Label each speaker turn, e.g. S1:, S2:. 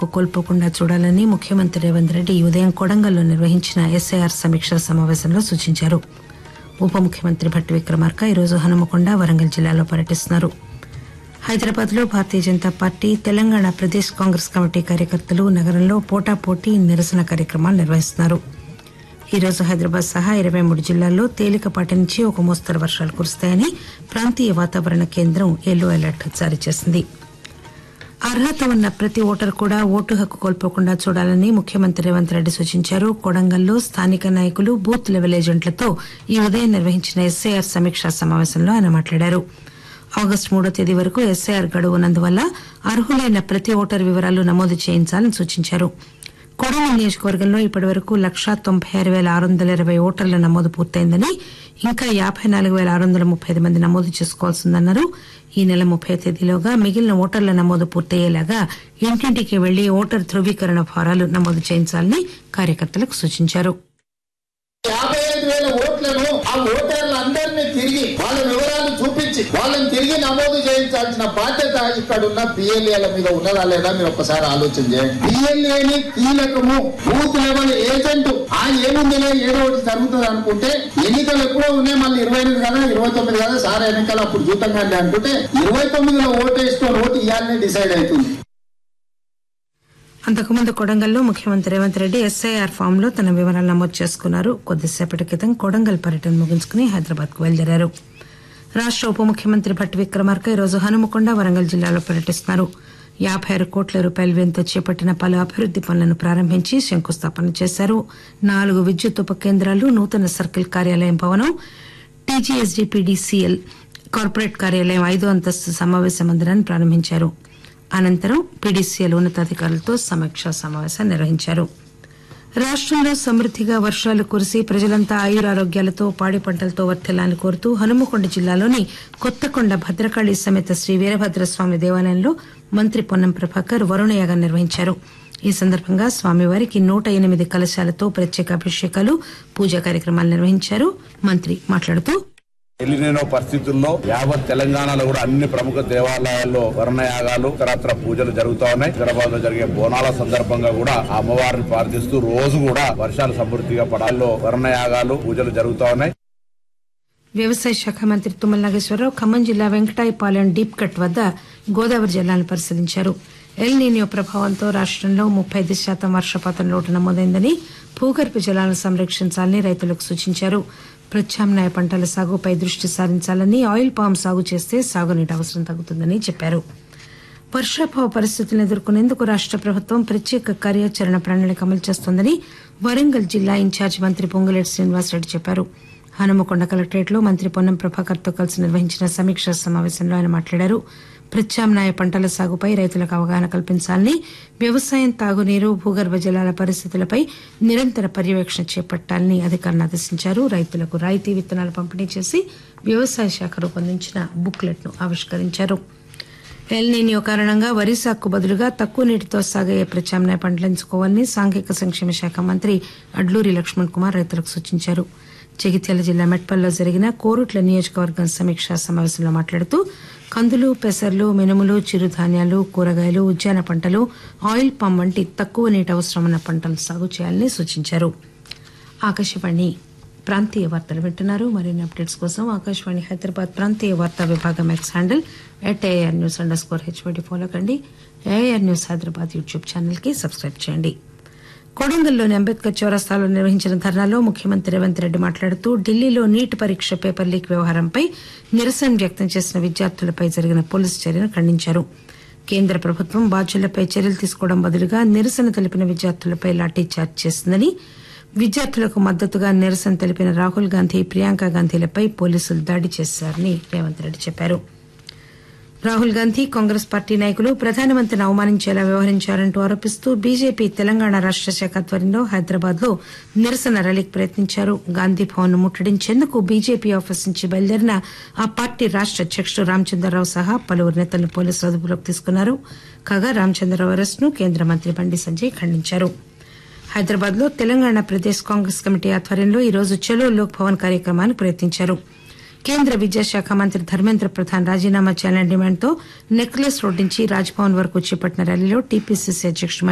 S1: హక్కు కోల్పోకుండా చూడాలని ముఖ్యమంత్రి రేవంత్ రెడ్డి ఈ ఉదయం కొడంగల్లో నిర్వహించిన ఎస్ఐఆర్ సమీక్షా సమావేశంలో సూచించారు ఉప ముఖ్యమంత్రి భట్టి విక్రమార్క ఈరోజు హనుమకొండ వరంగల్ జిల్లాలో పర్యటిస్తున్నారు హైదరాబాద్ లో Bharatiya Janata Party Telangana Pradesh Congress Committee కార్యకర్తలు నగరంలో పోటాపోటీ నిరసన కార్యక్రమాలు నిర్వహిస్తున్నారు ఈ రోజు హైదరాబాద్ సహా ఇరవై మూడు జిల్లాల్లో తేలికపాటి నుంచి ఒక మోస్తరు వర్షాలు కురుస్తాయని ప్రాంతీయ వాతావరణ కేంద్రం ఎల్లో అలర్ట్ జారీ చేసింది అర్హత ఉన్న ప్రతి ఓటరు కూడా ఓటు హక్కు కోల్పోకుండా చూడాలని ముఖ్యమంత్రి రేవంత్ రెడ్డి సూచించారు కొడంగల్లో స్థానిక నాయకులు బూత్ లెవెల్ ఏజెంట్లతో ఈ ఉదయం నిర్వహించిన ఎస్ఐఆర్ సమీక్షా సమావేశంలో ఆయన మాట్లాడారు ఆగస్టు మూడో తేదీ వరకు ఎస్ఐఆర్ గడువు ఉన్నందువల్ల అర్హులైన ప్రతి ఓటరు వివరాలు నమోదు చేయించాలని సూచించారు కొడంగల్ నియోజకవర్గంలో ఇప్పటి వరకు లక్షా తొంభై ఆరు వేల ఆరు వందల ఇరవై ఓటర్ల నమోదు పూర్తయిందని ఇంకా యాబై నాలుగు వేల ఆరు వందల ముప్పై ఐదు మంది నమోదు చేసుకోవాల్సిందన్నారు ఈ నెల ముప్పై తేదీలోగా మిగిలిన ఓటర్ల నమోదు పూర్తయ్యేలాగా ఇంటింటికి వెళ్లి ఓటర్ ధృవీకరణ ఫారాలు నమోదు చేయించాలని కార్యకర్తలకు సూచించారు
S2: యాభై ఐదు వేల ఓట్లను ఆ ఓటర్లందరినీ తిరిగి వాళ్ళ వివరాలు చూపించి వాళ్ళని తిరిగి నమోదు చేయించాల్సిన బాధ్యత ఇక్కడ ఉన్న పిఎల్ఏల మీద ఉన్నదా లేదా మీరు ఒక్కసారి ఆలోచన చేయండి పిఎల్ఏని కీలకము బూత్ లెవెల్ ఏజెంట్ ఆ ఏముందిలే ఏదో ఒకటి జరుగుతుంది అనుకుంటే ఎన్నికలు ఎప్పుడో ఉన్నాయి మళ్ళీ ఇరవై ఎనిమిది కదా ఇరవై తొమ్మిది కదా సార్ ఎన్నికలు అప్పుడు చూద్దాం కానీ అనుకుంటే ఇరవై తొమ్మిదిలో ఓటు వేసుకొని ఓటు ఇవ్వాలని డిసైడ్ అవుతుంది
S1: అంతకుముందు కొడంగల్లో ముఖ్యమంత్రి రేవంత్ రెడ్డి ఎస్ఐఆర్ ఫామ్ లో తన వివరాలు నమోదు చేసుకున్నారు కొద్దిసేపటి క్రితం కొడంగల్ పర్యటన ముగించుకుని హైదరాబాద్ కు బయలుదేరారు రాష్ట ఉప ముఖ్యమంత్రి భట్టి విక్రమార్క ఈరోజు హనుమకొండ వరంగల్ జిల్లాలో పర్యటిస్తున్నారు యాబై ఆరు కోట్ల రూపాయల వ్యయంతో చేపట్టిన పలు అభివృద్ది పనులను ప్రారంభించి శంకుస్థాపన చేశారు నాలుగు విద్యుత్ ఉప కేంద్రాలు నూతన సర్కిల్ కార్యాలయం భవనం టీజీఎస్డీపీడీసీఎల్ కార్పొరేట్ కార్యాలయం ఐదో అంతస్తు సమావేశ మందిరాన్ని ప్రారంభించారు అనంతరం పీడీసీఎల్ ఉన్నతాధికారులతో సమీక్షా సమావేశం నిర్వహించారు రాష్టంలో సమృద్దిగా వర్షాలు కురిసి ప్రజలంతా ఆయురారోగ్యాలతో పాడి పంటలతో వర్ధిల్లాలని కోరుతూ హనుమకొండ జిల్లాలోని కొత్తకొండ భద్రకాళి సమేత శ్రీ వీరభద్రస్వామి దేవాలయంలో మంత్రి పొన్నం ప్రభాకర్ వరుణయాగం నిర్వహించారు ఈ సందర్భంగా స్వామివారికి నూట ఎనిమిది కలశాలతో ప్రత్యేక అభిషేకాలు పూజా కార్యక్రమాలు నిర్వహించారు మంత్రి మాట్లాడుతూ
S3: ఎలినో పరిస్థితుల్లో యావత్ తెలంగాణలో కూడా అన్ని ప్రముఖ దేవాలయాల్లో వర్ణయాగాలు ఇతరత్ర పూజలు జరుగుతా ఉన్నాయి హైదరాబాద్ లో జరిగే బోనాల సందర్భంగా కూడా ఆ అమ్మవారిని ప్రార్థిస్తూ రోజు కూడా వర్షాలు సమృద్ధిగా పడాల్లో వర్ణయాగాలు పూజలు జరుగుతా ఉన్నాయి
S1: వ్యవసాయ శాఖ మంత్రి తుమ్మల నాగేశ్వరరావు ఖమ్మం జిల్లా వెంకటాయపాలెం డీప్ కట్ వద్ద గోదావరి జలాలను పరిశీలించారు ఎల్ నీనియో ప్రభావంతో రాష్టంలో ముప్పై ఐదు శాతం వర్షపాతం లోటు నమోదైందని భూగర్భ జలాలను సంరక్షించాలని రైతులకు సూచించారు ప్రత్యామ్నాయ పంటల సాగుపై దృష్టి సారించాలని ఆయిల్ పామ్ సాగు చేస్తే సాగునీటి అవసరం తగ్గుతుందని చెప్పారు వర్షాభావ పరిస్థితులను ఎదుర్కొనేందుకు రాష్ట ప్రభుత్వం ప్రత్యేక కార్యాచరణ ప్రణాళిక అమలు చేస్తోందని వరంగల్ జిల్లా ఇన్ఛార్జి మంత్రి పొంగులేటి శ్రీనివాసరెడ్డి చెప్పారు హనుమకొండ కలెక్టరేట్ లో మంత్రి పొన్నం ప్రభాకర్ తో కలిసి నిర్వహించిన సమీక్షా సమావేశంలో ఆయన మాట్లాడారు ప్రత్యామ్నాయ పంటల సాగుపై రైతులకు అవగాహన కల్పించాలని వ్యవసాయం తాగునీరు భూగర్భ జలాల పరిస్థితులపై నిరంతర పర్యవేక్షణ చేపట్టాలని అధికారులను ఆదేశించారు రైతులకు రాయితీ విత్తనాలు పంపిణీ చేసి వ్యవసాయ శాఖ రూపొందించిన బుక్లెట్ ను ఆవిష్కరించారు ఎల్ నీనియో కారణంగా వరి సాగుకు బదులుగా తక్కువ నీటితో సాగయ్యే ప్రత్యామ్నాయ పంటలు ఎంచుకోవాలని సాంఘిక సంక్షేమ శాఖ మంత్రి అడ్లూరి లక్ష్మణ్ కుమార్ రైతులకు సూచించారు జగిత్యాల జిల్లా మెట్పల్లో జరిగిన కోరుట్ల నియోజకవర్గం సమీక్షా సమావేశంలో మాట్లాడుతూ కందులు పెసర్లు మినుములు చిరుధాన్యాలు కూరగాయలు ఉద్యాన పంటలు ఆయిల్ పామ్ వంటి తక్కువ నీటి అవసరం ఉన్న పంటలు సాగు చేయాలని సూచించారు ఆకాశవాణి ప్రాంతీయ వార్తలు వింటున్నారు మరిన్ని అప్డేట్స్ కోసం ఆకాశవాణి హైదరాబాద్ ప్రాంతీయ వార్తా విభాగం X handle at AR news underscore HYD follow కండి AR news Hyderabad YouTube channel కి సబ్స్క్రైబ్ చేయండి కొడంగల్లోని అంబేద్కర్ చౌరస్తాలో నిర్వహించిన ధర్నాలో ముఖ్యమంత్రి రేవంత్ రెడ్డి మాట్లాడుతూ ఢిల్లీలో నీట్ పరీక్ష పేపర్ లీక్ వ్యవహారంపై నిరసన వ్యక్తం చేసిన విద్యార్థులపై జరిగిన పోలీసు చర్యను ఖండించారు కేంద్ర ప్రభుత్వం బాధ్యులపై చర్యలు తీసుకోవడం బదులుగా నిరసన తెలిపిన విద్యార్థులపై లాఠీ చార్జ్ చేసిందని విద్యార్థులకు మద్దతుగా నిరసన తెలిపిన రాహుల్ గాంధీ ప్రియాంక గాంధీలపై పోలీసులు దాడి చేశారని రేవంత్ రెడ్డి చెప్పారు రాహుల్ గాంధీ కాంగ్రెస్ పార్టీ నాయకులు ప్రధానమంత్రిని అవమానించేలా వ్యవహరించారంటూ ఆరోపిస్తూ బీజేపీ తెలంగాణ రాష్ట శాఖ ఆధ్వర్యంలో హైదరాబాద్ లో నిరసన ర్యాలీకి ప్రయత్నించారు గాంధీ భవన్ ముట్టడించేందుకు బీజేపీ ఆఫీస్ నుంచి బయలుదేరిన ఆ పార్టీ రాష్ట అధ్యకుడు రామచంద్రరావు సహా పలువురు నేతలను పోలీసులు అదుపులోకి తీసుకున్నారు కాగా రామచంద్రరావు అరెస్టును కేంద్ర మంత్రి బండి సంజయ్ ఖండించారు హైదరాబాద్ లో తెలంగాణ ప్రదేశ్ కాంగ్రెస్ కమిటీ ఆధ్వర్యంలో ఈ రోజు చలో లోక్ భవన్ కార్యక్రమానికి ప్రయత్నించారు కేంద్ర విద్యాశాఖ మంత్రి ధర్మేంద్ర ప్రధాన్ రాజీనామా చేయాలనే డిమాండ్తో నెక్లెస్ రోడ్ నుంచి రాజ్భవన్ వరకు చేపట్టిన ర్యాలీలో టీపీసీసీ అధ్యకుడు